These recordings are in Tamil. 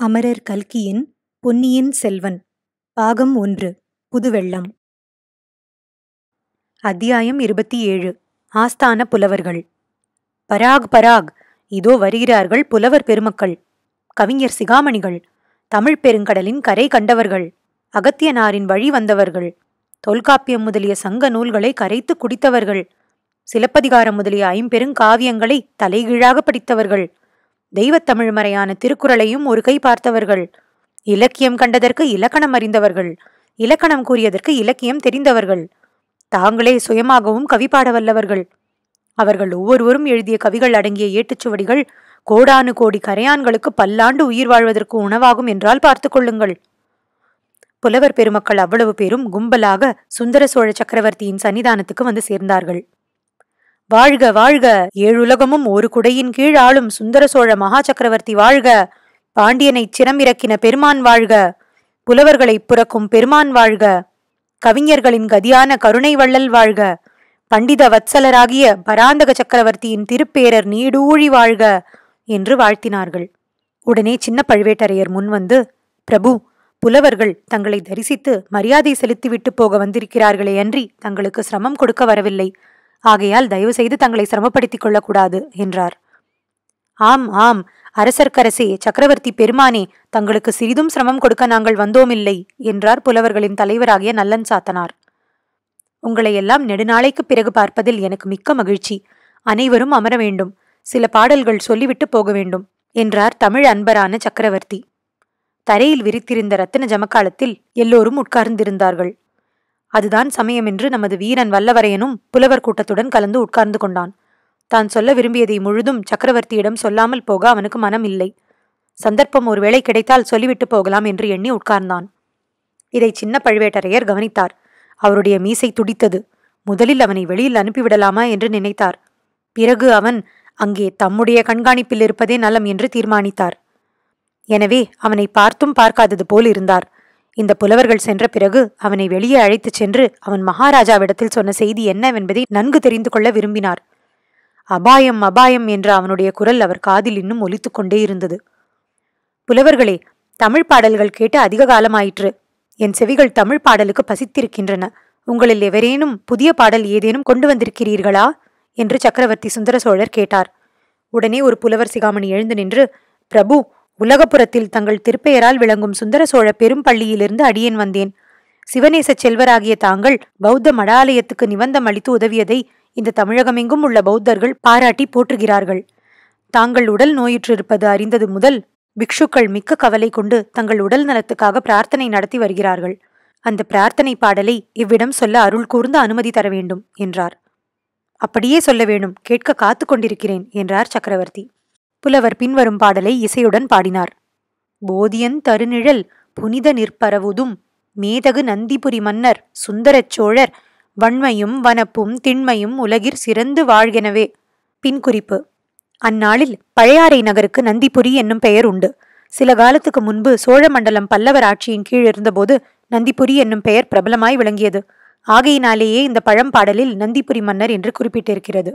அமரர் கல்கியின் பொன்னியின் செல்வன் பாகம் ஒன்று புதுவெள்ளம் அத்தியாயம் இருபத்தி ஏழு ஆஸ்தான புலவர்கள் பராக் பராக் இதோ வருகிறார்கள் புலவர் பெருமக்கள் கவிஞர் சிகாமணிகள் தமிழ் பெருங்கடலின் கரை கண்டவர்கள் அகத்தியனாரின் வழி வந்தவர்கள் தொல்காப்பியம் முதலிய சங்க நூல்களை கரைத்து குடித்தவர்கள் சிலப்பதிகாரம் முதலிய ஐம்பெருங்காவியங்களை தலைகீழாக படித்தவர்கள் தெய்வத் தமிழ்மறையான திருக்குறளையும் ஒரு கை பார்த்தவர்கள் இலக்கியம் கண்டதற்கு இலக்கணம் அறிந்தவர்கள் இலக்கணம் கூறியதற்கு இலக்கியம் தெரிந்தவர்கள் தாங்களே சுயமாகவும் கவி பாட வல்லவர்கள் அவர்கள் ஒவ்வொருவரும் எழுதிய கவிகள் அடங்கிய ஏட்டுச்சுவடிகள் கோடானு கோடி கரையான்களுக்கு பல்லாண்டு உயிர் வாழ்வதற்கு உணவாகும் என்றால் பார்த்துக் கொள்ளுங்கள் புலவர் பெருமக்கள் அவ்வளவு பேரும் கும்பலாக சுந்தர சோழ சக்கரவர்த்தியின் சன்னிதானத்துக்கு வந்து சேர்ந்தார்கள் வாழ்க வாழ்க ஏழுலகமும் ஒரு குடையின் கீழ் ஆளும் சுந்தர சோழ மகா சக்கரவர்த்தி வாழ்க பாண்டியனைச் சிரமிறக்கின பெருமான் வாழ்க புலவர்களைப் புறக்கும் பெருமான் வாழ்க கவிஞர்களின் கதியான கருணை வள்ளல் வாழ்க பண்டித வத்சலராகிய பராந்தக சக்கரவர்த்தியின் திருப்பேரர் நீடூழி வாழ்க என்று வாழ்த்தினார்கள் உடனே சின்ன பழுவேட்டரையர் முன்வந்து பிரபு புலவர்கள் தங்களை தரிசித்து மரியாதை செலுத்திவிட்டு போக வந்திருக்கிறார்களே அன்றி தங்களுக்கு சிரமம் கொடுக்க வரவில்லை ஆகையால் தயவு செய்து தங்களை சிரமப்படுத்திக் கொள்ளக்கூடாது என்றார் ஆம் ஆம் அரசர்க்கரசே சக்கரவர்த்தி பெருமானே தங்களுக்கு சிறிதும் சிரமம் கொடுக்க நாங்கள் வந்தோமில்லை என்றார் புலவர்களின் தலைவராகிய நல்லன் சாத்தனார் உங்களை எல்லாம் நெடுநாளைக்குப் பிறகு பார்ப்பதில் எனக்கு மிக்க மகிழ்ச்சி அனைவரும் அமர வேண்டும் சில பாடல்கள் சொல்லிவிட்டு போக வேண்டும் என்றார் தமிழ் அன்பரான சக்கரவர்த்தி தரையில் விரித்திருந்த ரத்தின ஜமக்காலத்தில் எல்லோரும் உட்கார்ந்திருந்தார்கள் அதுதான் சமயம் என்று நமது வீரன் வல்லவரையனும் புலவர் கூட்டத்துடன் கலந்து உட்கார்ந்து கொண்டான் தான் சொல்ல விரும்பியதை முழுதும் சக்கரவர்த்தியிடம் சொல்லாமல் போக அவனுக்கு மனம் இல்லை சந்தர்ப்பம் ஒருவேளை கிடைத்தால் சொல்லிவிட்டு போகலாம் என்று எண்ணி உட்கார்ந்தான் இதை சின்ன பழுவேட்டரையர் கவனித்தார் அவருடைய மீசை துடித்தது முதலில் அவனை வெளியில் அனுப்பிவிடலாமா என்று நினைத்தார் பிறகு அவன் அங்கே தம்முடைய கண்காணிப்பில் இருப்பதே நலம் என்று தீர்மானித்தார் எனவே அவனை பார்த்தும் பார்க்காதது போல் இருந்தார் இந்த புலவர்கள் சென்ற பிறகு அவனை வெளியே அழைத்துச் சென்று அவன் மகாராஜாவிடத்தில் சொன்ன செய்தி என்னவென்பதை நன்கு தெரிந்து கொள்ள விரும்பினார் அபாயம் அபாயம் என்ற அவனுடைய குரல் அவர் காதில் இன்னும் ஒலித்துக் கொண்டே இருந்தது புலவர்களே தமிழ் பாடல்கள் கேட்டு அதிக காலமாயிற்று என் செவிகள் தமிழ் பாடலுக்கு பசித்திருக்கின்றன உங்களில் எவரேனும் புதிய பாடல் ஏதேனும் கொண்டு வந்திருக்கிறீர்களா என்று சக்கரவர்த்தி சுந்தர சோழர் கேட்டார் உடனே ஒரு புலவர் சிகாமணி எழுந்து நின்று பிரபு உலகப்புறத்தில் தங்கள் திருப்பெயரால் விளங்கும் சுந்தர சோழ பெரும் பள்ளியிலிருந்து அடியேன் வந்தேன் சிவநேச செல்வராகிய தாங்கள் பௌத்த மடாலயத்துக்கு நிபந்தம் அளித்து உதவியதை இந்த தமிழகமெங்கும் உள்ள பௌத்தர்கள் பாராட்டி போற்றுகிறார்கள் தாங்கள் உடல் நோயுற்றிருப்பது அறிந்தது முதல் பிக்ஷுக்கள் மிக்க கவலை கொண்டு தங்கள் உடல் நலத்துக்காக பிரார்த்தனை நடத்தி வருகிறார்கள் அந்த பிரார்த்தனை பாடலை இவ்விடம் சொல்ல அருள் கூர்ந்து அனுமதி தர வேண்டும் என்றார் அப்படியே சொல்ல வேணும் கேட்க காத்து கொண்டிருக்கிறேன் என்றார் சக்கரவர்த்தி புலவர் பின்வரும் பாடலை இசையுடன் பாடினார் போதியன் தருநிழல் புனித நிற்பரவுதும் மேதகு நந்திபுரி மன்னர் சுந்தரச் சோழர் வன்மையும் வனப்பும் திண்மையும் உலகிற் சிறந்து வாழ்கெனவே பின்குறிப்பு அந்நாளில் பழையாறை நகருக்கு நந்திபுரி என்னும் பெயர் உண்டு சில காலத்துக்கு முன்பு சோழ மண்டலம் பல்லவர் ஆட்சியின் கீழ் இருந்தபோது நந்திபுரி என்னும் பெயர் பிரபலமாய் விளங்கியது ஆகையினாலேயே இந்த பழம்பாடலில் நந்திபுரி மன்னர் என்று குறிப்பிட்டிருக்கிறது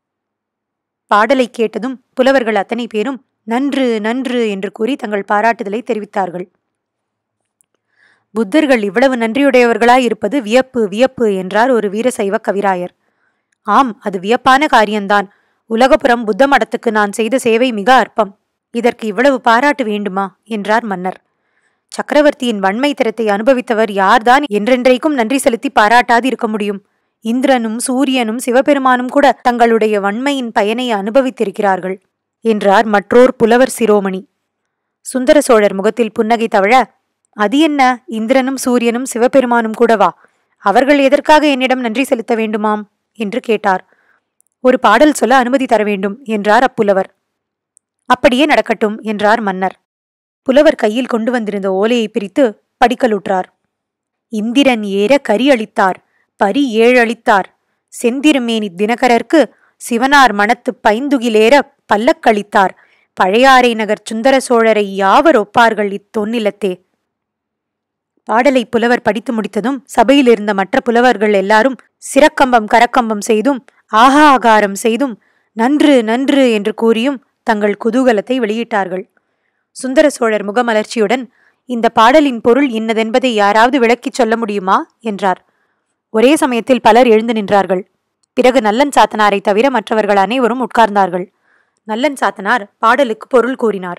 பாடலை கேட்டதும் புலவர்கள் அத்தனை பேரும் நன்று நன்று என்று கூறி தங்கள் பாராட்டுதலை தெரிவித்தார்கள் புத்தர்கள் இவ்வளவு நன்றியுடையவர்களாய் இருப்பது வியப்பு வியப்பு என்றார் ஒரு வீரசைவ கவிராயர் ஆம் அது வியப்பான காரியம்தான் உலகப்புறம் புத்த மடத்துக்கு நான் செய்த சேவை மிக அற்பம் இதற்கு இவ்வளவு பாராட்டு வேண்டுமா என்றார் மன்னர் சக்கரவர்த்தியின் வன்மை திறத்தை அனுபவித்தவர் யார்தான் என்றென்றைக்கும் நன்றி செலுத்தி பாராட்டாது இருக்க முடியும் இந்திரனும் சூரியனும் சிவபெருமானும் கூட தங்களுடைய வன்மையின் பயனை அனுபவித்திருக்கிறார்கள் என்றார் மற்றோர் புலவர் சிரோமணி சுந்தர சோழர் முகத்தில் புன்னகை தவழ அது என்ன இந்திரனும் சூரியனும் சிவபெருமானும் கூடவா அவர்கள் எதற்காக என்னிடம் நன்றி செலுத்த வேண்டுமாம் என்று கேட்டார் ஒரு பாடல் சொல்ல அனுமதி தர வேண்டும் என்றார் அப்புலவர் அப்படியே நடக்கட்டும் என்றார் மன்னர் புலவர் கையில் கொண்டு வந்திருந்த ஓலையை பிரித்து படிக்கலுற்றார் இந்திரன் ஏற கரி அளித்தார் பரி ஏழளித்தார் செந்திருமேனி தினகரர்க்கு சிவனார் மனத்து பைந்துகிலேற பல்லக்களித்தார் பழையாறை நகர் சுந்தர சோழரை யாவர் ஒப்பார்கள் இத்தொன்னிலத்தே பாடலை புலவர் படித்து முடித்ததும் சபையில் இருந்த மற்ற புலவர்கள் எல்லாரும் சிறக்கம்பம் கரக்கம்பம் செய்தும் ஆஹா ஆகாரம் செய்தும் நன்று நன்று என்று கூறியும் தங்கள் குதூகலத்தை வெளியிட்டார்கள் சுந்தர சோழர் முகமலர்ச்சியுடன் இந்த பாடலின் பொருள் இன்னதென்பதை யாராவது விளக்கிச் சொல்ல முடியுமா என்றார் ஒரே சமயத்தில் பலர் எழுந்து நின்றார்கள் பிறகு நல்லன் சாத்தனாரை தவிர மற்றவர்கள் அனைவரும் உட்கார்ந்தார்கள் நல்லன் சாத்தனார் பாடலுக்கு பொருள் கூறினார்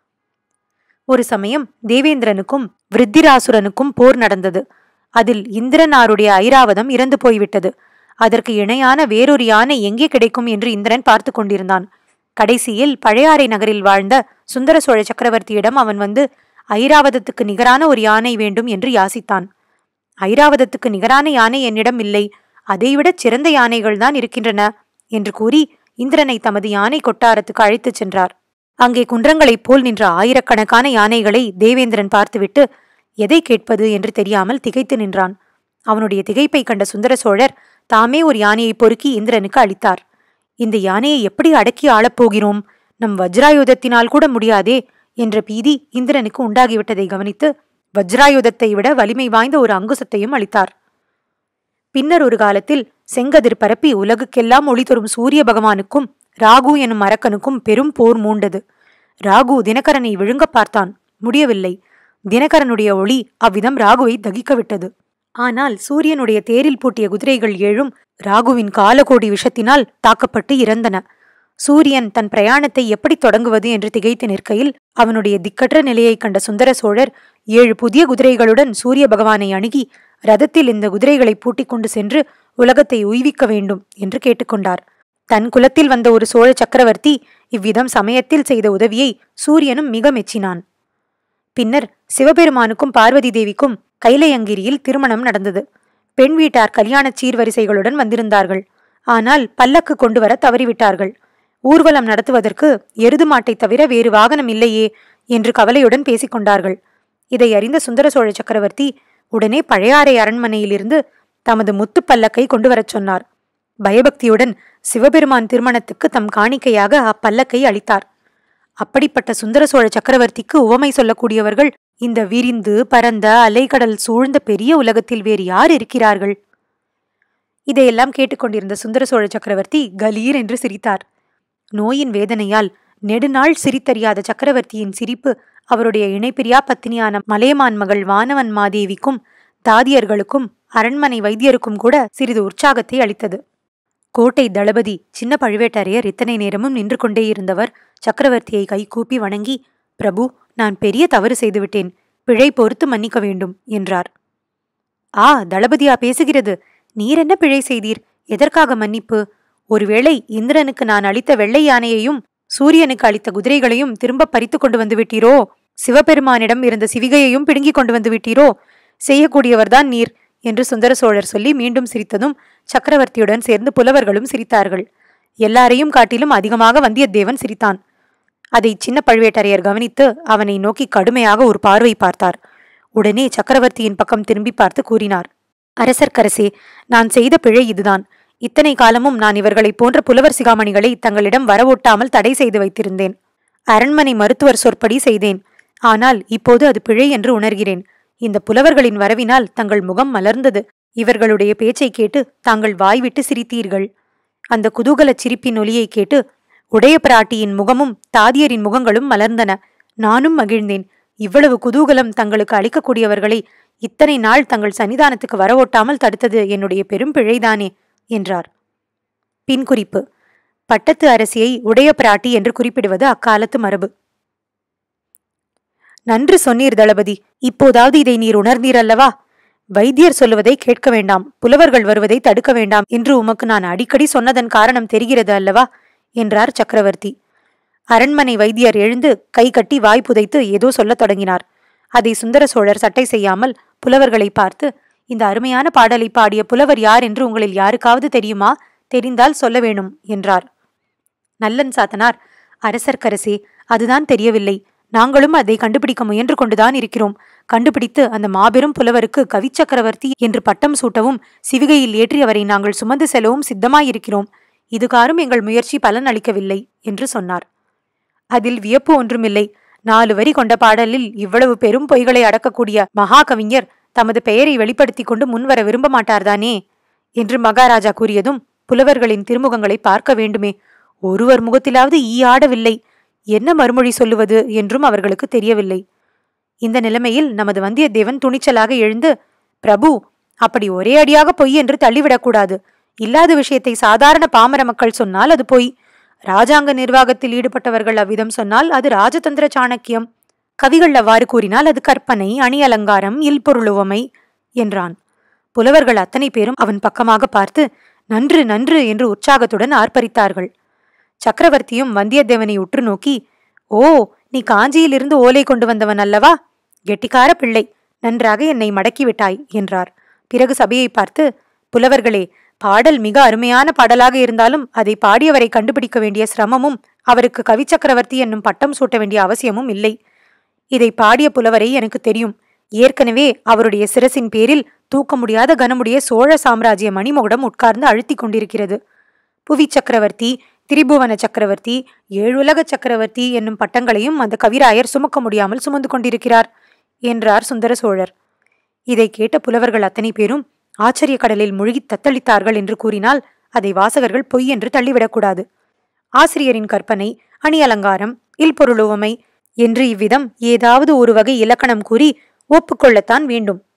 ஒரு சமயம் தேவேந்திரனுக்கும் விருத்திராசுரனுக்கும் போர் நடந்தது அதில் இந்திரனாருடைய ஐராவதம் இறந்து போய்விட்டது அதற்கு இணையான வேறொரு யானை எங்கே கிடைக்கும் என்று இந்திரன் பார்த்து கொண்டிருந்தான் கடைசியில் பழையாறை நகரில் வாழ்ந்த சுந்தர சோழ சக்கரவர்த்தியிடம் அவன் வந்து ஐராவதத்துக்கு நிகரான ஒரு யானை வேண்டும் என்று யாசித்தான் ஐராவதத்துக்கு நிகரான யானை என்னிடம் இல்லை அதைவிடச் சிறந்த யானைகள் தான் இருக்கின்றன என்று கூறி இந்திரனை தமது யானை கொட்டாரத்துக்கு அழைத்துச் சென்றார் அங்கே குன்றங்களைப் போல் நின்ற ஆயிரக்கணக்கான யானைகளை தேவேந்திரன் பார்த்துவிட்டு எதை கேட்பது என்று தெரியாமல் திகைத்து நின்றான் அவனுடைய திகைப்பை கண்ட சுந்தர சோழர் தாமே ஒரு யானையை பொறுக்கி இந்திரனுக்கு அளித்தார் இந்த யானையை எப்படி அடக்கி ஆளப்போகிறோம் நம் வஜ்ராயுதத்தினால் கூட முடியாதே என்ற பீதி இந்திரனுக்கு உண்டாகிவிட்டதை கவனித்து வஜ்ராயுதத்தை விட வலிமை வாய்ந்த ஒரு அங்குசத்தையும் அளித்தார் பின்னர் ஒரு காலத்தில் செங்கதிர் பரப்பி உலகுக்கெல்லாம் ஒளி தரும் சூரிய பகவானுக்கும் ராகு எனும் அரக்கனுக்கும் பெரும் போர் மூண்டது ராகு தினகரனை விழுங்க பார்த்தான் முடியவில்லை தினகரனுடைய ஒளி அவ்விதம் ராகுவை தகிக்க விட்டது ஆனால் சூரியனுடைய தேரில் பூட்டிய குதிரைகள் ஏழும் ராகுவின் காலகோடி விஷத்தினால் தாக்கப்பட்டு இறந்தன சூரியன் தன் பிரயாணத்தை எப்படி தொடங்குவது என்று திகைத்து நிற்கையில் அவனுடைய திக்கற்ற நிலையைக் கண்ட சுந்தர சோழர் ஏழு புதிய குதிரைகளுடன் சூரிய பகவானை அணுகி ரதத்தில் இந்த குதிரைகளை பூட்டிக் கொண்டு சென்று உலகத்தை உய்விக்க வேண்டும் என்று கேட்டுக்கொண்டார் தன் குலத்தில் வந்த ஒரு சோழ சக்கரவர்த்தி இவ்விதம் சமயத்தில் செய்த உதவியை சூரியனும் மிக மெச்சினான் பின்னர் சிவபெருமானுக்கும் பார்வதி தேவிக்கும் கைலையங்கிரியில் திருமணம் நடந்தது பெண் வீட்டார் கல்யாணச் சீர்வரிசைகளுடன் வந்திருந்தார்கள் ஆனால் பல்லக்கு கொண்டு வர தவறிவிட்டார்கள் ஊர்வலம் நடத்துவதற்கு எருது மாட்டைத் தவிர வேறு வாகனம் இல்லையே என்று கவலையுடன் பேசிக்கொண்டார்கள் இதை அறிந்த சுந்தர சோழ சக்கரவர்த்தி உடனே பழையாறை அரண்மனையிலிருந்து தமது முத்து பல்லக்கை கொண்டு வரச் சொன்னார் பயபக்தியுடன் சிவபெருமான் திருமணத்துக்கு தம் காணிக்கையாக அப்பல்லக்கை அளித்தார் அப்படிப்பட்ட சுந்தர சோழ சக்கரவர்த்திக்கு உவமை சொல்லக்கூடியவர்கள் இந்த விரிந்து பரந்த அலைக்கடல் சூழ்ந்த பெரிய உலகத்தில் வேறு யார் இருக்கிறார்கள் இதையெல்லாம் கேட்டுக்கொண்டிருந்த சுந்தர சோழ சக்கரவர்த்தி கலீர் என்று சிரித்தார் நோயின் வேதனையால் நெடுநாள் சிரித்தறியாத சக்கரவர்த்தியின் சிரிப்பு அவருடைய இணைப்பிரியா பத்தினியான மலையமான் மகள் வானவன் மாதேவிக்கும் தாதியர்களுக்கும் அரண்மனை வைத்தியருக்கும் கூட சிறிது உற்சாகத்தை அளித்தது கோட்டை தளபதி சின்ன பழுவேட்டரையர் இத்தனை நேரமும் நின்று கொண்டே இருந்தவர் சக்கரவர்த்தியை கைகூப்பி வணங்கி பிரபு நான் பெரிய தவறு செய்துவிட்டேன் பிழை பொறுத்து மன்னிக்க வேண்டும் என்றார் ஆ தளபதியா பேசுகிறது நீர் என்ன பிழை செய்தீர் எதற்காக மன்னிப்பு ஒருவேளை இந்திரனுக்கு நான் அளித்த வெள்ளை யானையையும் சூரியனுக்கு அளித்த குதிரைகளையும் திரும்ப பறித்து கொண்டு வந்து விட்டீரோ சிவபெருமானிடம் இருந்த சிவிகையையும் பிடுங்கிக் கொண்டு வந்து விட்டீரோ செய்யக்கூடியவர்தான் நீர் என்று சுந்தர சோழர் சொல்லி மீண்டும் சிரித்ததும் சக்கரவர்த்தியுடன் சேர்ந்து புலவர்களும் சிரித்தார்கள் எல்லாரையும் காட்டிலும் அதிகமாக வந்தியத்தேவன் சிரித்தான் அதை சின்ன பழுவேட்டரையர் கவனித்து அவனை நோக்கி கடுமையாக ஒரு பார்வை பார்த்தார் உடனே சக்கரவர்த்தியின் பக்கம் திரும்பி பார்த்து கூறினார் அரசர்க்கரசே நான் செய்த பிழை இதுதான் இத்தனை காலமும் நான் இவர்களைப் போன்ற புலவர் சிகாமணிகளை தங்களிடம் வரவொட்டாமல் தடை செய்து வைத்திருந்தேன் அரண்மனை மருத்துவர் சொற்படி செய்தேன் ஆனால் இப்போது அது பிழை என்று உணர்கிறேன் இந்த புலவர்களின் வரவினால் தங்கள் முகம் மலர்ந்தது இவர்களுடைய பேச்சை கேட்டு தாங்கள் வாய்விட்டு சிரித்தீர்கள் அந்த குதூகலச் சிரிப்பின் ஒலியை கேட்டு உடைய பிராட்டியின் முகமும் தாதியரின் முகங்களும் மலர்ந்தன நானும் மகிழ்ந்தேன் இவ்வளவு குதூகலம் தங்களுக்கு அளிக்கக்கூடியவர்களை இத்தனை நாள் தங்கள் சன்னிதானத்துக்கு வரவொட்டாமல் தடுத்தது என்னுடைய பெரும் பிழைதானே என்றார் பின்குறிப்பு பட்டத்து அரசியை உடைய பிராட்டி என்று குறிப்பிடுவது அக்காலத்து மரபு நன்று சொன்னீர் தளபதி இப்போதாவது இதை நீர் உணர்ந்தீர் அல்லவா வைத்தியர் சொல்லுவதை கேட்க வேண்டாம் புலவர்கள் வருவதை தடுக்க வேண்டாம் என்று உமக்கு நான் அடிக்கடி சொன்னதன் காரணம் தெரிகிறது அல்லவா என்றார் சக்கரவர்த்தி அரண்மனை வைத்தியர் எழுந்து கை கட்டி வாய் புதைத்து ஏதோ சொல்லத் தொடங்கினார் அதை சுந்தர சோழர் சட்டை செய்யாமல் புலவர்களை பார்த்து இந்த அருமையான பாடலை பாடிய புலவர் யார் என்று உங்களில் யாருக்காவது தெரியுமா தெரிந்தால் சொல்ல வேணும் என்றார் நல்லன் சாத்தனார் அரசர்க்கரசே அதுதான் தெரியவில்லை நாங்களும் அதை கண்டுபிடிக்க முயன்று கொண்டுதான் இருக்கிறோம் கண்டுபிடித்து அந்த மாபெரும் புலவருக்கு கவிச்சக்கரவர்த்தி என்று பட்டம் சூட்டவும் சிவிகையில் ஏற்றி அவரை நாங்கள் சுமந்து செல்லவும் சித்தமாயிருக்கிறோம் இதுகாரும் எங்கள் முயற்சி பலன் அளிக்கவில்லை என்று சொன்னார் அதில் வியப்பு ஒன்றுமில்லை நாலு வரி கொண்ட பாடலில் இவ்வளவு பெரும் பொய்களை அடக்கக்கூடிய மகா கவிஞர் தமது பெயரை வெளிப்படுத்திக் கொண்டு முன்வர விரும்ப மாட்டார்தானே என்று மகாராஜா கூறியதும் புலவர்களின் திருமுகங்களை பார்க்க வேண்டுமே ஒருவர் முகத்திலாவது ஈ ஆடவில்லை என்ன மறுமொழி சொல்லுவது என்றும் அவர்களுக்கு தெரியவில்லை இந்த நிலைமையில் நமது வந்தியத்தேவன் துணிச்சலாக எழுந்து பிரபு அப்படி ஒரே அடியாக பொய் என்று தள்ளிவிடக்கூடாது இல்லாத விஷயத்தை சாதாரண பாமர மக்கள் சொன்னால் அது பொய் ராஜாங்க நிர்வாகத்தில் ஈடுபட்டவர்கள் அவ்விதம் சொன்னால் அது ராஜதந்திர சாணக்கியம் கவிகள் அவ்வாறு கூறினால் அது கற்பனை அணி அலங்காரம் இல்பொருளுவமை என்றான் புலவர்கள் அத்தனை பேரும் அவன் பக்கமாக பார்த்து நன்று நன்று என்று உற்சாகத்துடன் ஆர்ப்பரித்தார்கள் சக்கரவர்த்தியும் வந்தியத்தேவனை உற்று நோக்கி ஓ நீ காஞ்சியிலிருந்து ஓலை கொண்டு வந்தவன் அல்லவா கெட்டிக்கார பிள்ளை நன்றாக என்னை மடக்கிவிட்டாய் என்றார் பிறகு சபையை பார்த்து புலவர்களே பாடல் மிக அருமையான பாடலாக இருந்தாலும் அதை பாடியவரை கண்டுபிடிக்க வேண்டிய சிரமமும் அவருக்கு கவிச்சக்கரவர்த்தி என்னும் பட்டம் சூட்ட வேண்டிய அவசியமும் இல்லை இதை பாடிய புலவரை எனக்கு தெரியும் ஏற்கனவே அவருடைய சிரசின் பேரில் தூக்க முடியாத கனமுடைய சோழ சாம்ராஜ்ய மணிமகுடம் உட்கார்ந்து அழுத்திக் கொண்டிருக்கிறது புவி சக்கரவர்த்தி திரிபுவன சக்கரவர்த்தி ஏழுலக சக்கரவர்த்தி என்னும் பட்டங்களையும் அந்த கவிராயர் சுமக்க முடியாமல் சுமந்து கொண்டிருக்கிறார் என்றார் சுந்தர சோழர் இதை கேட்ட புலவர்கள் அத்தனை பேரும் ஆச்சரிய கடலில் முழுகி தத்தளித்தார்கள் என்று கூறினால் அதை வாசகர்கள் பொய் என்று தள்ளிவிடக்கூடாது ஆசிரியரின் கற்பனை அணி அலங்காரம் இல்பொருளுவமை என்று இவ்விதம் ஏதாவது ஒரு வகை இலக்கணம் கூறி ஒப்புக்கொள்ளத்தான் வேண்டும்